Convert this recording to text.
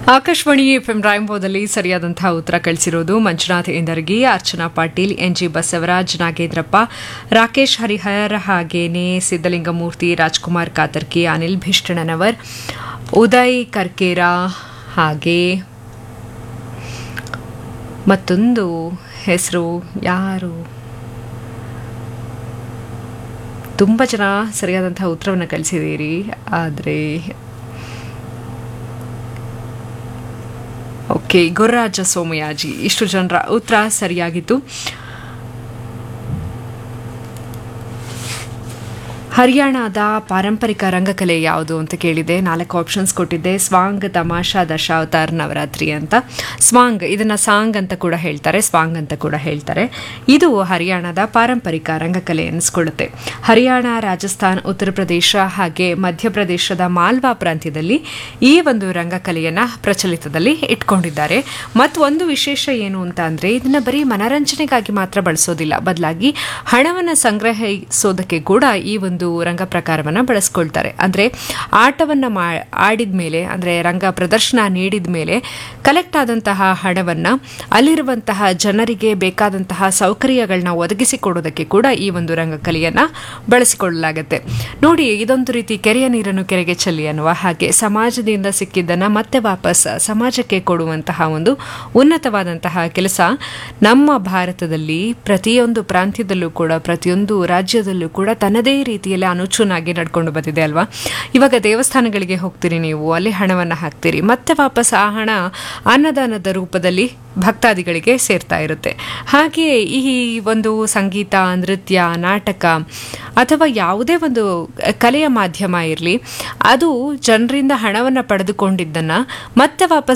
Akashvani FM ರಾಯಂಬೋದಲ್ಲಿ ಸರಿಯಾದಂತಹ ಉತ್ತರ ಕಳಿಸಿರೋದು ಮಂಜುನಾಥ್ ಇಂದರ್ಗಿ ಅರ್ಚನಾ ಪಾಟೀಲ್ ಎನ್ಜಿ ಬಸವರಾಜ್ ನಾಗೇಂದ್ರಪ್ಪ ರಾಕೇಶ್ ಹರಿಹರ್ ಹಾಗೇನೆ ಸಿದ್ದಲಿಂಗಮೂರ್ತಿ ರಾಜ್ಕುಮಾರ್ ಕಾತರ್ಕಿ ಅನಿಲ್ ಭಿಷ್ಟಣನವರ್ ಉದಯ್ ಕರ್ಕೇರ ಹಾಗೆ ಮತ್ತೊಂದು ಹೆಸರು ಯಾರು ತುಂಬ ಜನ ಸರಿಯಾದಂತಹ ಉತ್ತರವನ್ನು ಕಳಿಸಿದ್ದೀರಿ ಆದರೆ ಓಕೆ ಗುರುರಾಜ ಸೋಮಯಾಜಿ ಇಷ್ಟು ಜನರ ಉತ್ತರ ಸರಿಯಾಗಿತ್ತು ಹರಿಯಾಣದ ಪಾರಂಪರಿಕ ರಂಗಕಲೆ ಯಾವುದು ಅಂತ ಕೇಳಿದೆ ನಾಲ್ಕು ಆಪ್ಷನ್ಸ್ ಕೊಟ್ಟಿದ್ದೆ ಸ್ವಾಂಗ್ ತಮಾಷಾ ದಶಾವತಾರ್ ನವರಾತ್ರಿ ಅಂತ ಸ್ವಾಂಗ್ ಇದನ್ನ ಸಾಂಗ್ ಅಂತ ಕೂಡ ಹೇಳ್ತಾರೆ ಸ್ವಾಂಗ್ ಅಂತ ಕೂಡ ಹೇಳ್ತಾರೆ ಇದು ಹರಿಯಾಣದ ಪಾರಂಪರಿಕ ರಂಗಕಲೆ ಎನಿಸ್ಕೊಳ್ಳುತ್ತೆ ಹರಿಯಾಣ ರಾಜಸ್ಥಾನ್ ಉತ್ತರ ಪ್ರದೇಶ ಹಾಗೆ ಮಧ್ಯಪ್ರದೇಶದ ಮಾಲ್ವಾ ಪ್ರಾಂತ್ಯದಲ್ಲಿ ಈ ಒಂದು ರಂಗಕಲೆಯನ್ನ ಪ್ರಚಲಿತದಲ್ಲಿ ಇಟ್ಕೊಂಡಿದ್ದಾರೆ ಮತ್ತು ಒಂದು ವಿಶೇಷ ಏನು ಅಂತ ಅಂದ್ರೆ ಇದನ್ನ ಬರೀ ಮನರಂಜನೆಗಾಗಿ ಮಾತ್ರ ಬಳಸೋದಿಲ್ಲ ಬದಲಾಗಿ ಹಣವನ್ನು ಸಂಗ್ರಹಿಸೋದಕ್ಕೆ ಕೂಡ ಈ ಒಂದು ರಂಗ ಪ್ರಕಾರವನ್ನು ಬಳಸ್ಕೊಳ್ತಾರೆ ಅಂದರೆ ಆಟವನ್ನು ಮಾ ಆಡಿದ ಮೇಲೆ ಅಂದರೆ ರಂಗ ಪ್ರದರ್ಶನ ನೀಡಿದ ಮೇಲೆ ಕಲೆಕ್ಟ್ ಆದಂತಹ ಹಣವನ್ನು ಅಲ್ಲಿರುವಂತಹ ಜನರಿಗೆ ಬೇಕಾದಂತಹ ಸೌಕರ್ಯಗಳನ್ನ ಒದಗಿಸಿಕೊಡೋದಕ್ಕೆ ಕೂಡ ಈ ಒಂದು ರಂಗಕಲೆಯನ್ನು ಬಳಸಿಕೊಳ್ಳಲಾಗುತ್ತೆ ನೋಡಿ ಇದೊಂದು ರೀತಿ ಕೆರೆಯ ನೀರನ್ನು ಕೆರೆಗೆ ಚೆಲ್ಲಿ ಅನ್ನುವ ಹಾಗೆ ಸಮಾಜದಿಂದ ಸಿಕ್ಕಿದ್ದನ್ನು ಮತ್ತೆ ವಾಪಸ್ ಸಮಾಜಕ್ಕೆ ಕೊಡುವಂತಹ ಒಂದು ಉನ್ನತವಾದಂತಹ ಕೆಲಸ ನಮ್ಮ ಭಾರತದಲ್ಲಿ ಪ್ರತಿಯೊಂದು ಪ್ರಾಂತ್ಯದಲ್ಲೂ ಕೂಡ ಪ್ರತಿಯೊಂದು ರಾಜ್ಯದಲ್ಲೂ ಕೂಡ ತನ್ನದೇ ರೀತಿಯಲ್ಲಿ ಅನುಚೂನಾಗಿ ನಡ್ಕೊಂಡು ಬಂದಿದೆ ಅಲ್ವಾ ಇವಾಗ ದೇವಸ್ಥಾನಗಳಿಗೆ ಹೋಗ್ತೀರಿ ನೀವು ಅಲ್ಲಿ ಹಣವನ್ನು ಹಾಕ್ತೀರಿ ಮತ್ತೆ ವಾಪಸ್ ಆ ಹಣ ಅನ್ನದಾನದ ರೂಪದಲ್ಲಿ ಭಕ್ತಾದಿಗಳಿಗೆ ಸೇರ್ತಾ ಇರುತ್ತೆ ಹಾಗೆ ಈ ಒಂದು ಸಂಗೀತ ನೃತ್ಯ ನಾಟಕ ಅಥವಾ ಯಾವುದೇ ಒಂದು ಕಲೆಯ ಮಾಧ್ಯಮ ಇರಲಿ ಅದು ಜನರಿಂದ ಹಣವನ್ನು ಪಡೆದುಕೊಂಡಿದ್ದನ್ನು ಮತ್ತೆ ವಾಪಸ್